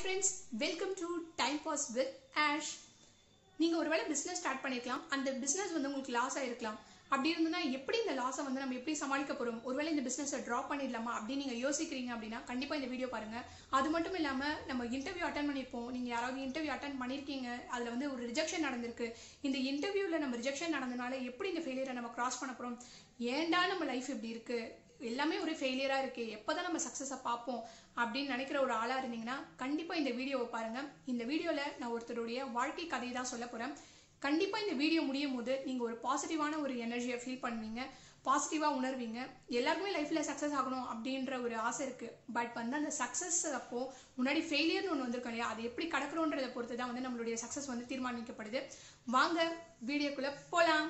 friends welcome to time pass with Ash நீங்கள் ஒருவேளை business start பண்ணிருக்கலாம் அந்த பிஸ்னஸ் வந்து உங்களுக்கு லாஸ் ஆயிருக்கலாம் அப்படி இருந்ததுன்னா எப்படி இந்த லாஸை வந்து நம்ம எப்படி சமாளிக்க போகிறோம் ஒருவேளை இந்த பிஸ்னஸை ட்ராப் பண்ணிடலாமா அப்படின்னு நீங்கள் யோசிக்கிறீங்க அப்படின்னா கண்டிப்பாக இந்த வீடியோ பாருங்கள் அது மட்டும் இல்லாமல் நம்ம இன்டர்வியூ அட்டன் பண்ணியிருப்போம் நீங்கள் யாராவது இன்டர்வியூ அட்டன் பண்ணியிருக்கீங்க அதில் வந்து ஒரு ரிஜெக்ஷன் நடந்திருக்கு இந்த இன்டர்வியூவில் நம்ம ரிஜெக்ஷன் நடந்தனால எப்படி இந்த ஃபெயிலியரை நம்ம கிராஸ் பண்ண போகிறோம் ஏன்டா நம்ம லைஃப் இப்படி இருக்குது எல்லாமே ஒரு ஃபெயிலியராக இருக்குது எப்போ தான் நம்ம சக்ஸஸை பார்ப்போம் அப்படின்னு நினைக்கிற ஒரு ஆளாக இருந்தீங்கன்னா கண்டிப்பாக இந்த வீடியோவை பாருங்கள் இந்த வீடியோவில் நான் ஒருத்தருடைய வாழ்க்கை கதையை தான் சொல்ல போகிறேன் கண்டிப்பாக இந்த வீடியோ முடியும் போது நீங்கள் ஒரு பாசிட்டிவான ஒரு எனர்ஜியை ஃபீல் பண்ணுவீங்க பாசிட்டிவாக உணர்வீங்க எல்லாருக்குமே லைஃப்பில் சக்ஸஸ் ஆகணும் அப்படின்ற ஒரு ஆசை இருக்குது பட் வந்து அந்த சக்ஸஸ் அப்போ முன்னாடி ஃபெயிலியர்னு ஒன்று வந்திருக்கும் இல்லையா அது எப்படி கடக்கிறோன்றதை பொறுத்து தான் வந்து நம்மளுடைய சக்ஸஸ் வந்து தீர்மானிக்கப்படுது வாங்க வீடியோக்குள்ளே போகலாம்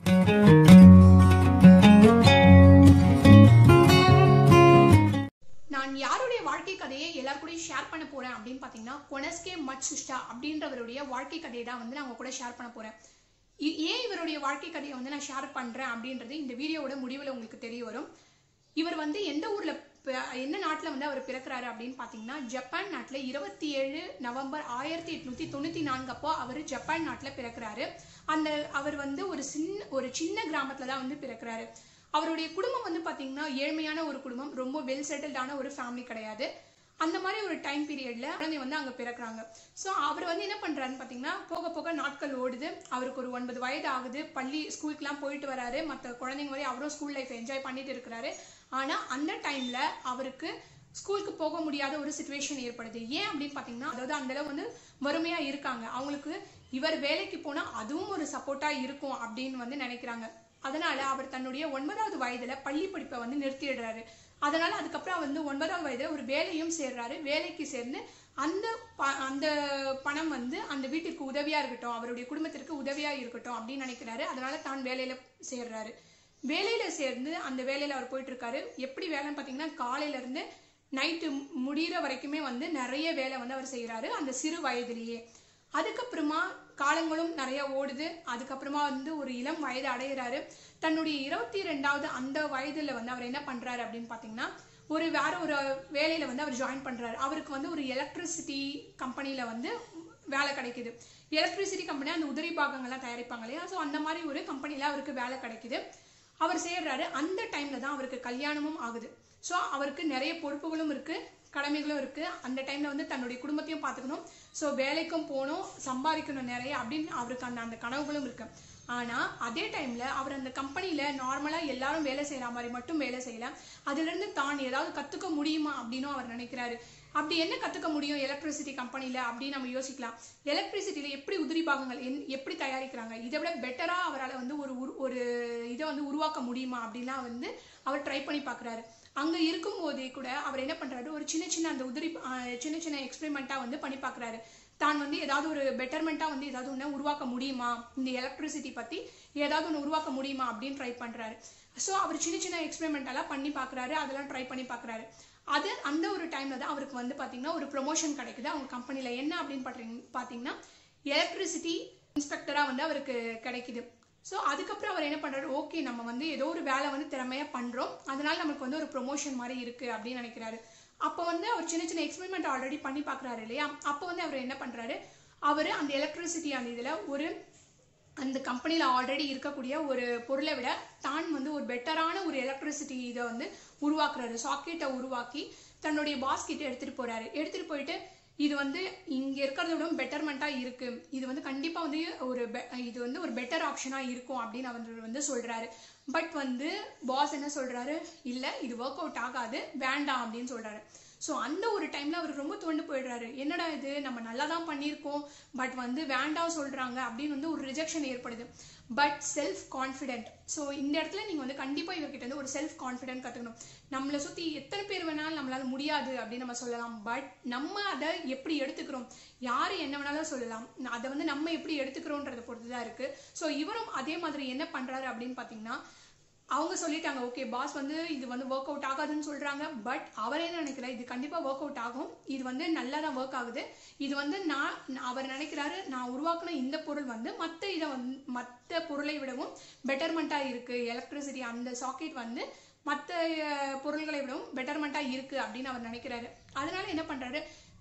நான் யாருடைய வாழ்க்கை கதையை எல்லார் கூடயும் ஷேர் பண்ண போறேன் அப்படின்னு பார்த்தீங்கன்னா கொனஸ்கே மட் சுஷ்டா அப்படின்றவருடைய வாழ்க்கை கதையை தான் வந்து நான் உங்க கூட ஷேர் பண்ண போறேன் இ- ஏன் இவருடைய வாழ்க்கை கதையை வந்து நான் ஷேர் பண்றேன் அப்படின்றது இந்த வீடியோவோட முடிவில் உங்களுக்கு தெரிய வரும் இவர் வந்து எந்த ஊர்ல ப- என்ன நாட்டில் வந்து அவர் பிறக்கிறாரு அப்படின்னு பார்த்தீங்கன்னா ஜப்பான் நாட்டில் இருபத்தி ஏழு நவம்பர் ஆயிரத்தி எட்நூத்தி தொண்ணூத்தி நான்கு அப்போ அவர் ஜப்பான் நாட்டில் பிறக்கிறாரு அந்த அவர் வந்து ஒரு சின்ன ஒரு சின்ன கிராமத்துல தான் வந்து பிறக்கிறாரு அவருடைய குடும்பம் வந்து பாத்தீங்கன்னா ஏழ்மையான ஒரு குடும்பம் ரொம்ப வெல் செட்டில்டான ஒரு ஃபேமிலி கிடையாது அந்த மாதிரி ஒரு டைம் பீரியட்ல குழந்தை வந்து அங்க பிறக்குறாங்க ஸோ அவர் வந்து என்ன பண்றாருன்னு பாத்தீங்கன்னா போக போக நாட்கள் ஓடுது அவருக்கு ஒரு ஒன்பது வயது ஆகுது பள்ளி ஸ்கூலுக்குலாம் போயிட்டு வராரு மற்ற குழந்தைங்க மாதிரி அவரும் ஸ்கூல் லைஃப் என்ஜாய் பண்ணிட்டு இருக்கிறாரு ஆனா அந்த டைம்ல அவருக்கு ஸ்கூலுக்கு போக முடியாத ஒரு சுச்சுவேஷன் ஏற்படுது ஏன் அப்படின்னு பாத்தீங்கன்னா அதாவது அந்த அளவு வந்து வறுமையா இருக்காங்க அவங்களுக்கு இவர் வேலைக்கு போனா அதுவும் ஒரு சப்போர்ட்டா இருக்கும் அப்படின்னு வந்து நினைக்கிறாங்க அதனால அவர் தன்னுடைய ஒன்பதாவது வயதுல பள்ளி படிப்பை வந்து நிறுத்திடுறாரு அதனால அதுக்கப்புறம் வந்து ஒன்பதாவது வயதுல ஒரு வேலையும் சேர்றாரு வேலைக்கு சேர்ந்து அந்த ப- அந்த பணம் வந்து அந்த வீட்டிற்கு உதவியா இருக்கட்டும் அவருடைய குடும்பத்திற்கு உதவியா இருக்கட்டும் அப்படின்னு நினைக்கிறாரு அதனால தான் வேலையில சேர்றாரு வேலையில சேர்ந்து அந்த வேலையில அவர் போயிட்டு இருக்காரு எப்படி வேலைன்னு பாத்தீங்கன்னா காலையில இருந்து நைட்டு முடியிற வரைக்குமே வந்து நிறைய வேலை வந்து அவர் செய்யறாரு அந்த சிறு வயதிலேயே அதுக்கப்புறமா காலங்களும் நிறைய ஓடுது அதுக்கப்புறமா வந்து ஒரு இளம் வயது அடையிறாரு தன்னுடைய இருபத்தி ரெண்டாவது அந்த வயதுல வந்து அவர் என்ன பண்றாரு அப்படின்னு பாத்தீங்கன்னா ஒரு வேற ஒரு வேலையில வந்து அவர் ஜாயின் பண்றாரு அவருக்கு வந்து ஒரு எலக்ட்ரிசிட்டி கம்பெனில வந்து வேலை கிடைக்குது எலக்ட்ரிசிட்டி கம்பெனி அந்த உதிரி பாகங்கள்லாம் தயாரிப்பாங்க இல்லையா ஸோ அந்த மாதிரி ஒரு கம்பெனில அவருக்கு வேலை கிடைக்குது அவர் செய்யறாரு அந்த டைம்ல தான் அவருக்கு கல்யாணமும் ஆகுது ஸோ அவருக்கு நிறைய பொறுப்புகளும் இருக்கு கடமைகளும் இருக்கு அந்த டைம்ல வந்து தன்னுடைய குடும்பத்தையும் பார்த்துக்கணும் ஸோ வேலைக்கும் போகணும் சம்பாதிக்கணும் நிறைய அப்படின்னு அவருக்கு அந்த அந்த கனவுகளும் இருக்கு ஆனா அதே டைம்ல அவர் அந்த கம்பெனில நார்மலா எல்லாரும் வேலை செய்யற மாதிரி மட்டும் வேலை செய்யல அதுல இருந்து தான் ஏதாவது கத்துக்க முடியுமா அப்படின்னும் அவர் நினைக்கிறாரு அப்படி என்ன கத்துக்க முடியும் எலக்ட்ரிசிட்டி கம்பெனில அப்படின்னு நம்ம யோசிக்கலாம் எலக்ட்ரிசிட்டியில எப்படி உதிரி பாகங்கள் என்- எப்படி தயாரிக்கிறாங்க இதை விட பெட்டரா அவரால் வந்து ஒரு உரு- ஒரு இதை வந்து உருவாக்க முடியுமா அப்படின்லாம் வந்து அவர் ட்ரை பண்ணி பார்க்கறாரு அங்க இருக்கும்போதே கூட அவர் என்ன பண்றாரு ஒரு சின்ன சின்ன அந்த உதிரி ஆஹ் சின்ன சின்ன எக்ஸ்பெரிமெண்ட்டா வந்து பண்ணி பார்க்கறாரு தான் வந்து ஏதாவது ஒரு பெட்டர்மெண்ட்டா வந்து ஏதாவது ஒன்று உருவாக்க முடியுமா இந்த எலக்ட்ரிசிட்டி பத்தி ஏதாவது ஒன்று உருவாக்க முடியுமா அப்படின்னு ட்ரை பண்றாரு ஸோ அவர் சின்ன சின்ன எக்ஸ்பெரிமெண்ட் எல்லாம் பண்ணி பார்க்கறாரு அதெல்லாம் ட்ரை பண்ணி பார்க்கறாரு அது அந்த ஒரு டைம்ல தான் அவருக்கு வந்து பாத்தீங்கன்னா ஒரு ப்ரொமோஷன் கிடைக்குது அவங்க கம்பெனில என்ன அப்படின்னு பாத்தீங்க பாத்தீங்கன்னா எலக்ட்ரிசிட்டி இன்ஸ்பெக்டரா வந்து அவருக்கு கிடைக்குது ஸோ அதுக்கப்புறம் அவர் என்ன பண்றாரு ஓகே நம்ம வந்து ஏதோ ஒரு வேலை வந்து திறமையா பண்றோம் அதனால நமக்கு வந்து ஒரு ப்ரொமோஷன் மாதிரி இருக்கு அப்படின்னு நினைக்கிறாரு அப்போ வந்து அவர் சின்ன சின்ன எக்ஸ்பெரிமெண்ட் ஆல்ரெடி பண்ணி பார்க்கறாரு இல்லையா அப்போ வந்து அவர் என்ன பண்றாரு அவர் அந்த எலக்ட்ரிசிட்டி அந்த இதுல ஒரு அந்த கம்பெனியில் ஆல்ரெடி இருக்கக்கூடிய ஒரு பொருளை விட தான் வந்து ஒரு பெட்டரான ஒரு எலக்ட்ரிசிட்டி இதை வந்து உருவாக்குறாரு சாக்கெட்டை உருவாக்கி தன்னுடைய பாஸ் கிட்ட எடுத்துட்டு போறாரு எடுத்துட்டு போயிட்டு இது வந்து இங்க இருக்கிறத விட பெட்டர்மெண்டா இருக்கு இது வந்து கண்டிப்பா வந்து ஒரு be- இது வந்து ஒரு பெட்டர் ஆப்ஷனா இருக்கும் அப்படின்னு அவர் வந்து சொல்றாரு பட் வந்து பாஸ் என்ன சொல்றாரு இல்ல இது ஒர்க் அவுட் ஆகாது வேண்டாம் அப்படின்னு சொல்றாரு ஸோ அந்த ஒரு டைம்ல அவர் ரொம்ப துவண்டு போயிடுறாரு என்னடா இது நம்ம நல்லா தான் பண்ணியிருக்கோம் பட் வந்து வேண்டாம் சொல்றாங்க அப்படின்னு வந்து ஒரு ரிஜெக்ஷன் ஏற்படுது பட் செல்ஃப் கான்ஃபிடென்ட் ஸோ இந்த இடத்துல நீங்க வந்து கண்டிப்பா இவர்கிட்ட வந்து ஒரு செல்ஃப் கான்ஃபிடென்ட் கத்துக்கணும் நம்மளை சுத்தி எத்தனை பேர் வேணாலும் நம்மளால முடியாது அப்படின்னு நம்ம சொல்லலாம் பட் நம்ம அதை எப்படி எடுத்துக்கிறோம் யாரு என்ன வேணாலும் சொல்லலாம் அதை வந்து நம்ம எப்படி எடுத்துக்கிறோன்றதை பொறுத்து தான் இருக்கு ஸோ இவரும் அதே மாதிரி என்ன பண்றாரு அப்படின்னு பாத்தீங்கன்னா அவங்க சொல்லிட்டாங்க ஓகே பாஸ் வந்து இது வந்து ஒர்க் அவுட் ஆகாதுன்னு சொல்றாங்க பட் அவர் என்ன நினைக்கிறார் இது கண்டிப்பா ஒர்க் அவுட் ஆகும் இது வந்து நல்லா தான் ஒர்க் ஆகுது இது வந்து நான் நான் அவர் நினைக்கிறாரு நான் உருவாக்குன இந்த பொருள் வந்து மற்ற இதை வந்து மற்ற பொருளை விடவும் பெட்டர்மெண்டா இருக்கு எலக்ட்ரிசிட்டி அந்த சாக்கெட் வந்து மற்ற பொருள்களை விடவும் பெட்டர்மெண்டா இருக்கு அப்படின்னு அவர் நினைக்கிறாரு அதனால என்ன பண்றாரு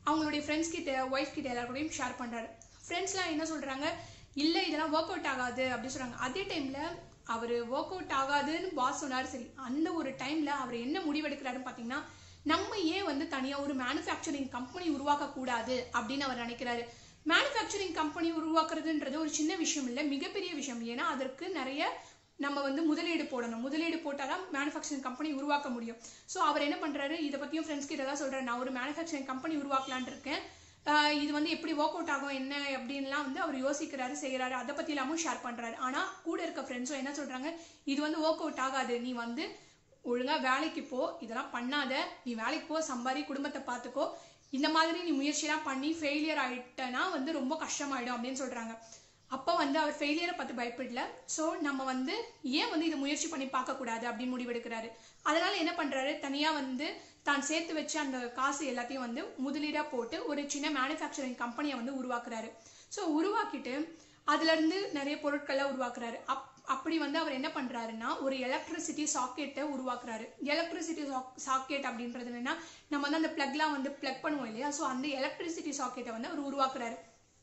அவங்களுடைய ஃப்ரெண்ட்ஸ் கிட்ட ஒய்ஃப் கிட்ட எல்லாருக்கூடையும் ஷேர் பண்ணுறாரு ஃப்ரெண்ட்ஸ்லாம் என்ன சொல்கிறாங்க இல்லை இதெல்லாம் ஒர்க் அவுட் ஆகாது அப்படின்னு சொல்கிறாங்க அதே டைமில் அவர் ஒர்க் அவுட் ஆகாதுன்னு பாஸ் சொன்னார் சரி அந்த ஒரு டைமில் அவர் என்ன முடிவெடுக்கிறாருன்னு பார்த்தீங்கன்னா நம்ம ஏன் வந்து தனியாக ஒரு மேனுஃபேக்சரிங் கம்பெனி உருவாக்கக்கூடாது அப்படின்னு அவர் நினைக்கிறாரு மேனுஃபேக்சரிங் கம்பெனி உருவாக்குறதுன்றது ஒரு சின்ன விஷயம் இல்லை மிகப்பெரிய விஷயம் ஏன்னா அதற்கு நிறைய நம்ம வந்து முதலீடு போடணும் முதலீடு போட்டால் தான் மேனுஃபேக்சரிங் கம்பெனி உருவாக்க முடியும் ஸோ அவர் என்ன பண்ணுறாரு இதை பற்றியும் ஃப்ரெண்ட்ஸ் கிட்ட தான் சொல்கிறாரு நான் ஒரு மேனுஃபேக்சரிங் கம்பெனி உருவாக்கலான் இருக்கேன் ஆஹ் இது வந்து எப்படி ஒர்க் அவுட் ஆகும் என்ன அப்படின்லாம் வந்து அவர் யோசிக்கிறாரு செய்கிறாரு அதை பற்றி இல்லாமல் ஷேர் பண்ணுறாரு ஆனால் கூட இருக்க ஃப்ரெண்ட்ஸும் என்ன சொல்கிறாங்க இது வந்து ஒர்க் அவுட் ஆகாது நீ வந்து ஒழுங்கா வேலைக்கு போ இதெல்லாம் பண்ணாத நீ வேலைக்கு போ சம்பாரி குடும்பத்தை பார்த்துக்கோ இந்த மாதிரி நீ முயற்சிலாம் பண்ணி ஃபெயிலியர் ஆயிட்டனா வந்து ரொம்ப கஷ்டமாயிடும் அப்படின்னு சொல்றாங்க அப்போ வந்து அவர் ஃபெயிலியரை பார்த்து பயப்படல ஸோ நம்ம வந்து ஏன் வந்து இதை முயற்சி பண்ணி பார்க்கக்கூடாது அப்படின்னு முடிவெடுக்கிறாரு அதனால என்ன பண்றாரு தனியா வந்து தான் சேர்த்து வச்ச அந்த காசு எல்லாத்தையும் வந்து முதலீடா போட்டு ஒரு சின்ன மேனுஃபேக்சரிங் கம்பெனியை வந்து உருவாக்குறாரு ஸோ உருவாக்கிட்டு அதுல இருந்து நிறைய பொருட்களை உருவாக்குறாரு அப் அப்படி வந்து அவர் என்ன பண்றாருன்னா ஒரு எலக்ட்ரிசிட்டி சாக்கெட்டை உருவாக்குறாரு எலக்ட்ரிசிட்டி சாக்கெட் அப்படின்றது என்னன்னா நம்ம வந்து அந்த பிளக்லாம் வந்து பிளக் பண்ணுவோம் இல்லையா ஸோ அந்த எலக்ட்ரிசிட்டி சாக்கெட்டை வந்து அவர் உருவாக்குறாரு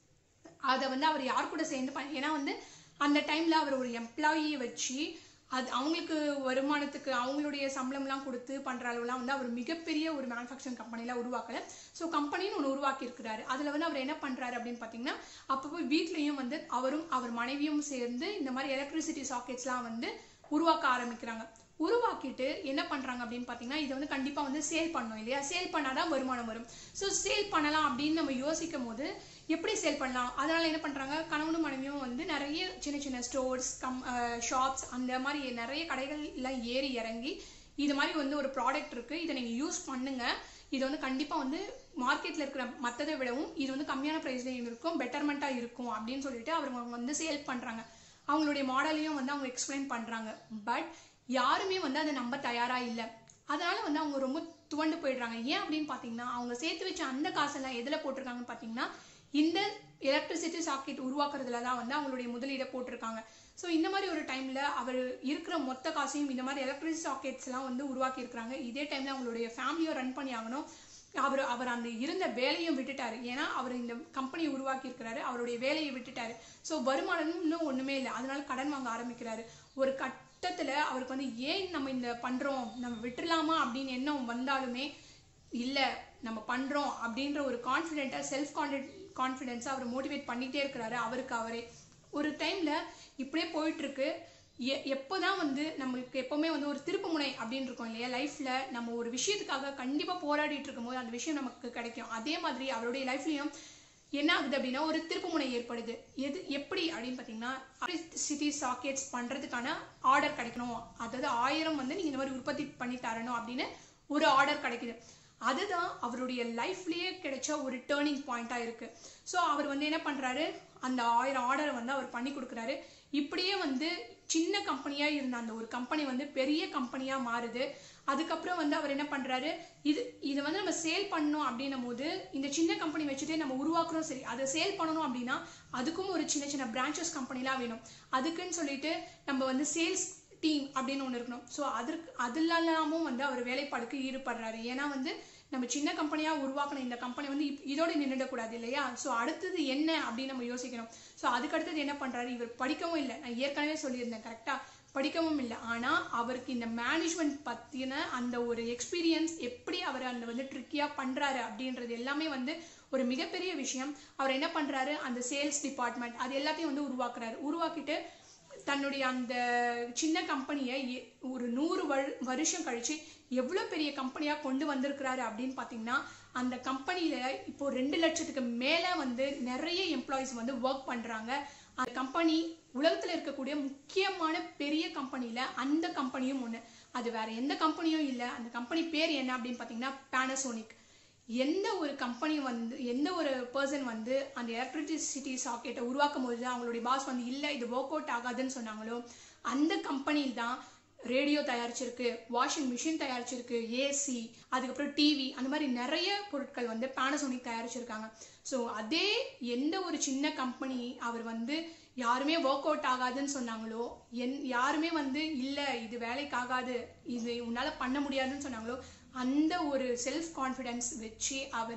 அதை வந்து அவர் யார் கூட சேர்ந்து பண்ண ஏன்னா வந்து அந்த டைம்ல அவர் ஒரு எம்ப்ளாயியை வச்சு அது அவங்களுக்கு வருமானத்துக்கு அவங்களுடைய சம்பளம்லாம் கொடுத்து பண்ற அளவுலாம் வந்து அவர் மிகப்பெரிய ஒரு மேனுஃபேக்சரிங் கம்பெனில உருவாக்கல ஸோ கம்பெனின்னு ஒன்று உருவாக்கி இருக்கிறாரு அதுல வந்து அவர் என்ன பண்றாரு அப்படின்னு பார்த்தீங்கன்னா அப்பப்போ வீட்லயும் வந்து அவரும் அவர் மனைவியும் சேர்ந்து இந்த மாதிரி எலக்ட்ரிசிட்டி சாக்கெட்ஸ்லாம் வந்து உருவாக்க ஆரம்பிக்கிறாங்க உருவாக்கிட்டு என்ன பண்றாங்க அப்படின்னு பார்த்தீங்கன்னா இதை வந்து கண்டிப்பா வந்து சேல் பண்ணணும் இல்லையா சேல் பண்ணாதான் வருமானம் வரும் ஸோ சேல் பண்ணலாம் அப்படின்னு நம்ம யோசிக்கும் போது எப்படி சேல் பண்ணலாம் அதனால என்ன பண்றாங்க கணவனும் மனைவியும் வந்து நிறைய சின்ன சின்ன ஸ்டோர்ஸ் கம் ஷாப்ஸ் அந்த மாதிரி நிறைய கடைகள் எல்லாம் ஏறி இறங்கி இது மாதிரி வந்து ஒரு ப்ராடக்ட் இருக்கு இதை நீங்க யூஸ் பண்ணுங்க இது வந்து கண்டிப்பா வந்து மார்க்கெட்ல இருக்கிற மத்ததை விடவும் இது வந்து கம்மியான பிரைஸ்லயும் இருக்கும் பெட்டர்மெண்டா இருக்கும் அப்படின்னு சொல்லிட்டு அவங்க வந்து சேல் பண்றாங்க அவங்களுடைய மாடலையும் வந்து அவங்க எக்ஸ்பிளைன் பண்றாங்க பட் யாருமே வந்து அதை நம்ப தயாரா இல்லை அதனால வந்து அவங்க ரொம்ப துவண்டு போயிடுறாங்க ஏன் அப்படின்னு பாத்தீங்கன்னா அவங்க சேர்த்து வச்ச அந்த காசெல்லாம் எதுல போட்டிருக்காங்கன்னு பாத்தீங்கன்னா இந்த எலக்ட்ரிசிட்டி சாக்கெட் உருவாக்குறதுல தான் வந்து அவங்களுடைய முதலீடை போட்டிருக்காங்க ஸோ இந்த மாதிரி ஒரு டைம்ல அவர் இருக்கிற மொத்த காசையும் இந்த மாதிரி எலக்ட்ரிசிட்டி சாக்கெட்ஸ் எல்லாம் வந்து உருவாக்கி இருக்காங்க இதே டைம்ல அவங்களுடைய ஃபேமிலியும் ரன் பண்ணி ஆகணும் அவர் அவர் அந்த இருந்த வேலையும் விட்டுட்டாரு ஏன்னா அவர் இந்த கம்பெனியை உருவாக்கி இருக்கிறாரு அவருடைய வேலையை விட்டுட்டாரு ஸோ வருமானமும் இன்னும் ஒண்ணுமே இல்லை அதனால கடன் வாங்க ஆரம்பிக்கிறாரு ஒரு கட்டத்துல அவருக்கு வந்து ஏன் நம்ம இந்த பண்றோம் நம்ம விட்டுறலாமா அப்படின்னு எண்ணம் வந்தாலுமே இல்ல நம்ம பண்றோம் அப்படின்ற ஒரு கான்ஃபிடென்ட்டா செல்ஃப் கான்ஃபிடென்ஸா அவர் மோட்டிவேட் பண்ணிட்டே இருக்கிறாரு அவருக்கு அவரே ஒரு டைம்ல இப்படியே போயிட்டு இருக்கு எ- எப்போதான் வந்து நம்மளுக்கு எப்பவுமே வந்து ஒரு திருப்புமுனை அப்படின்னு இருக்கும் இல்லையா லைஃப்ல நம்ம ஒரு விஷயத்துக்காக கண்டிப்பா போராடிட்டு இருக்கும்போது அந்த விஷயம் நமக்கு கிடைக்கும் அதே மாதிரி அவருடைய லைஃப்லயும் என்ன ஆகுது அப்படின்னா ஒரு திருப்புமுனை ஏற்படுது எது எப்படி அப்படின்னு பார்த்தீங்கன்னா சிட்டி சாக்கெட்ஸ் பண்றதுக்கான ஆர்டர் கிடைக்கணும் அதாவது ஆயிரம் வந்து நீங்க இந்த மாதிரி உற்பத்தி பண்ணி தரணும் அப்படின்னு ஒரு ஆர்டர் கிடைக்குது அதுதான் அவருடைய லைஃப்லயே கிடைச்ச ஒரு டேர்னிங் பாயிண்டா இருக்கு ஸோ அவர் வந்து என்ன பண்றாரு அந்த ஆயிரம் ஆர்டரை வந்து அவர் பண்ணி கொடுக்குறாரு இப்படியே வந்து சின்ன கம்பெனியா இருந்த அந்த ஒரு கம்பெனி வந்து பெரிய கம்பெனியா மாறுது அதுக்கப்புறம் வந்து அவர் என்ன பண்றாரு இது இதை வந்து நம்ம சேல் பண்ணணும் அப்படின்னும் போது இந்த சின்ன கம்பெனி வச்சுட்டே நம்ம உருவாக்குறோம் சரி அதை சேல் பண்ணணும் அப்படின்னா அதுக்கும் ஒரு சின்ன சின்ன பிரான்ச்சஸ் கம்பெனிலாம் வேணும் அதுக்குன்னு சொல்லிட்டு நம்ம வந்து சேல்ஸ் டீம் அப்படின்னு ஒன்று இருக்கணும் ஸோ அதற்கு அதுலலாமும் வந்து அவர் வேலைப்பாடுக்கு ஈடுபடுறாரு ஏன்னா வந்து நம்ம சின்ன கம்பெனியா உருவாக்கின இந்த கம்பெனி வந்து இப்- இதோட நின்றுடக்கூடாது இல்லையா ஸோ அடுத்தது என்ன அப்படின்னு நம்ம யோசிக்கணும் ஸோ அதுக்கு அடுத்தது என்ன பண்றாரு இவர் படிக்கவும் இல்லை நான் ஏற்கனவே சொல்லியிருந்தேன் கரெக்டா படிக்கவும் இல்லை ஆனா அவருக்கு இந்த மேனேஜ்மெண்ட் பத்தின அந்த ஒரு எக்ஸ்பீரியன்ஸ் எப்படி அவர் அந்த வந்து ட்ரிக்கியா பண்றாரு அப்படின்றது எல்லாமே வந்து ஒரு மிகப்பெரிய விஷயம் அவர் என்ன பண்றாரு அந்த சேல்ஸ் டிபார்ட்மெண்ட் அது எல்லாத்தையும் வந்து உருவாக்குறாரு உருவாக்கிட்டு தன்னுடைய அந்த சின்ன கம்பெனியை ஒரு நூறு வரு- வருஷம் கழிச்சு எவ்வளவு பெரிய கம்பெனியா கொண்டு வந்திருக்கிறாரு அப்படின்னு பாத்தீங்கன்னா அந்த கம்பெனில இப்போ ரெண்டு லட்சத்துக்கு மேல வந்து நிறைய எம்ப்ளாயிஸ் வந்து ஒர்க் பண்றாங்க அந்த கம்பெனி உலகத்துல இருக்கக்கூடிய முக்கியமான பெரிய கம்பெனில அந்த கம்பெனியும் ஒண்ணு அது வேற எந்த கம்பெனியும் இல்ல அந்த கம்பெனி பேர் என்ன அப்படின்னு பாத்தீங்கன்னா பேனசோனிக் எந்த ஒரு கம்பெனி வந்து எந்த ஒரு பர்சன் வந்து அந்த எலக்ட்ரிசிட்டி சாக்கெட்டை உருவாக்கும் போது அவங்களுடைய பாஸ் வந்து இல்லை இது ஒர்க் அவுட் ஆகாதுன்னு சொன்னாங்களோ அந்த கம்பெனியில் தான் ரேடியோ தயாரிச்சிருக்கு வாஷிங் மிஷின் தயாரிச்சிருக்கு ஏசி அதுக்கப்புறம் டிவி அந்த மாதிரி நிறைய பொருட்கள் வந்து பேனசோனிக் தயாரிச்சிருக்காங்க ஸோ அதே எந்த ஒரு சின்ன கம்பெனி அவர் வந்து யாருமே ஒர்க் அவுட் ஆகாதுன்னு சொன்னாங்களோ என் யாருமே வந்து இல்லை இது வேலைக்கு ஆகாது இது உன்னால பண்ண முடியாதுன்னு சொன்னாங்களோ அந்த ஒரு செல்ஃப் கான்ஃபிடன்ஸ் வச்சு அவர்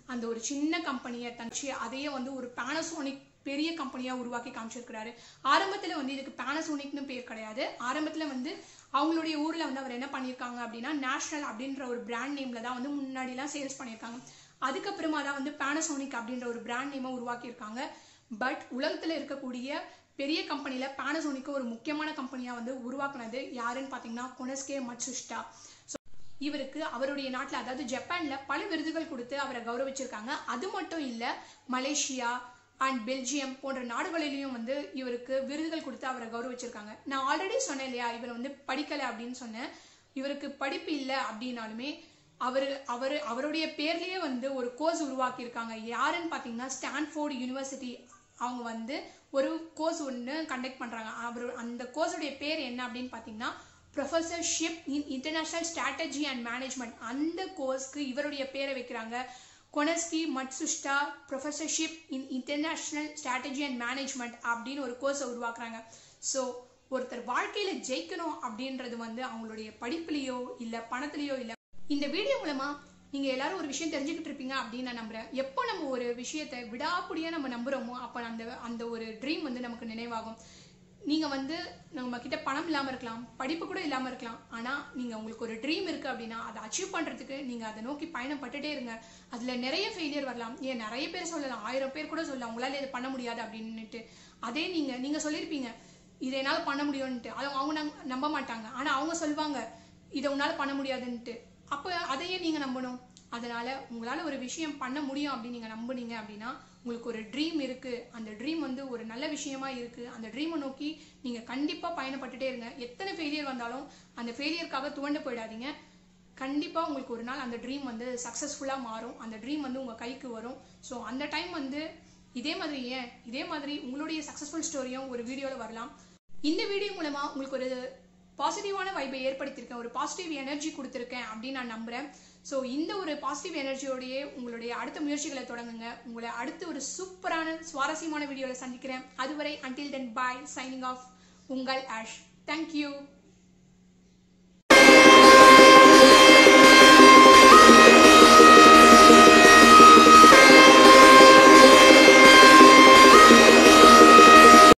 அந்த ஒரு சின்ன கம்பெனியை தனிச்சு அதையே வந்து ஒரு பேனசோனிக் பெரிய கம்பெனியா உருவாக்கி காமிச்சிருக்கிறாரு ஆரம்பத்துல வந்து இதுக்கு பேனசோனிக்னு பேர் கிடையாது ஆரம்பத்துல வந்து அவங்களுடைய ஊர்ல வந்து அவர் என்ன பண்ணியிருக்காங்க அப்படின்னா நேஷனல் அப்படின்ற ஒரு பிராண்ட் நேம்ல தான் வந்து முன்னாடிலாம் சேல்ஸ் பண்ணியிருக்காங்க அதுக்கப்புறமா தான் வந்து பேனசோனிக் அப்படின்ற ஒரு பிராண்ட் நேமை உருவாக்கியிருக்காங்க பட் உலகத்துல இருக்கக்கூடிய பெரிய கம்பெனில பேனசோனிக்கு ஒரு முக்கியமான கம்பெனியா வந்து உருவாக்குனது யாருன்னு பாத்தீங்கன்னா கொனஸ்கே மட்சுஷ்டா இவருக்கு அவருடைய நாட்டில் அதாவது ஜப்பான்ல பல விருதுகள் கொடுத்து அவரை கௌரவிச்சிருக்காங்க அது மட்டும் இல்ல மலேசியா அண்ட் பெல்ஜியம் போன்ற நாடுகளிலையும் வந்து இவருக்கு விருதுகள் கொடுத்து அவரை கௌரவிச்சிருக்காங்க நான் ஆல்ரெடி சொன்னேன் இல்லையா இவர் வந்து படிக்கல அப்படின்னு சொன்னேன் இவருக்கு படிப்பு இல்லை அப்படின்னாலுமே அவர் அவர் அவருடைய பேர்லயே வந்து ஒரு கோர்ஸ் உருவாக்கியிருக்காங்க யாருன்னு பார்த்தீங்கன்னா ஸ்டான்ஃபோர்டு யூனிவர்சிட்டி அவங்க வந்து ஒரு கோர்ஸ் ஒன்று கண்டக்ட் பண்றாங்க அவர் அந்த கோர்ஸுடைய பேர் என்ன அப்படின்னு பார்த்தீங்கன்னா professorship in international strategy and management அந்த கோர்ஸ்க்கு இவருடைய பேரை வைக்கிறாங்க Konosuke Matsushita professorship in international strategy and management அப்படின்னு ஒரு கோர்ஸை உருவாக்குறாங்க ஸோ ஒருத்தர் வாழ்க்கையில ஜெயிக்கணும் அப்படின்றது வந்து அவங்களுடைய படிப்புலயோ இல்ல பணத்திலயோ இல்ல இந்த வீடியோ மூலமா நீங்க எல்லாரும் ஒரு விஷயம் தெரிஞ்சுக்கிட்டு இருப்பீங்க அப்படின்னு நான் நம்புறேன் எப்போ நம்ம ஒரு விஷயத்தை விடாப்பிடியா நம்ம நம்புறோமோ அப்ப அந்த அந்த ஒரு ட்ரீம் வந்து நமக்கு நினைவாகும் நீங்க வந்து நம்ம கிட்ட பணம் இல்லாம இருக்கலாம் படிப்பு கூட இல்லாம இருக்கலாம் ஆனா நீங்க உங்களுக்கு ஒரு ட்ரீம் இருக்கு அப்படின்னா அதை அச்சீவ் பண்றதுக்கு நீங்க அதை நோக்கி பயணப்பட்டுட்டே இருங்க அதுல நிறைய ஃபெயிலியர் வரலாம் ஏன் நிறைய பேர் சொல்லலாம் ஆயிரம் பேர் கூட சொல்லலாம் உங்களால இது பண்ண முடியாது அப்படின்னுட்டு அதே நீங்க நீங்க சொல்லியிருப்பீங்க இதை என்னால பண்ண முடியும்னுட்டு அது அவங்க நம்ப- நம்ப மாட்டாங்க ஆனா அவங்க சொல்லுவாங்க இதை உன்னால பண்ண முடியாதுன்ட்டு அப்ப அதையே நீங்க நம்பணும் அதனால உங்களால ஒரு விஷயம் பண்ண முடியும் அப்படின்னு நீங்க நம்புனீங்க அப்படின்னா உங்களுக்கு ஒரு ட்ரீம் இருக்கு அந்த ட்ரீம் வந்து ஒரு நல்ல விஷயமா இருக்கு அந்த ட்ரீமை நோக்கி நீங்க கண்டிப்பா பயணப்பட்டுட்டே இருங்க எத்தனை ஃபெயிலியர் வந்தாலும் அந்த ஃபெயிலியருக்காக துவண்டு போயிடாதீங்க கண்டிப்பா உங்களுக்கு ஒரு நாள் அந்த ட்ரீம் வந்து சக்சஸ்ஃபுல்லா மாறும் அந்த ட்ரீம் வந்து உங்க கைக்கு வரும் ஸோ அந்த டைம் வந்து இதே மாதிரி ஏன் இதே மாதிரி உங்களுடைய சக்சஸ்ஃபுல் ஸ்டோரியும் ஒரு வீடியோல வரலாம் இந்த வீடியோ மூலமா உங்களுக்கு ஒரு பாசிட்டிவான வைப்பை ஏற்படுத்தியிருக்கேன் ஒரு பாசிட்டிவ் எனர்ஜி கொடுத்துருக்கேன் அப்படின்னு நான் நம்புறேன் ஸோ இந்த ஒரு பாசிட்டிவ் எனர்ஜியோடயே உங்களுடைய அடுத்த முயற்சிகளை தொடங்குங்க உங்களை அடுத்து ஒரு சூப்பரான சுவாரஸ்யமான வீடியோவில் சந்திக்கிறேன் அதுவரை until then bye signing off உங்கள் ஆஷ் தேங்க்யூ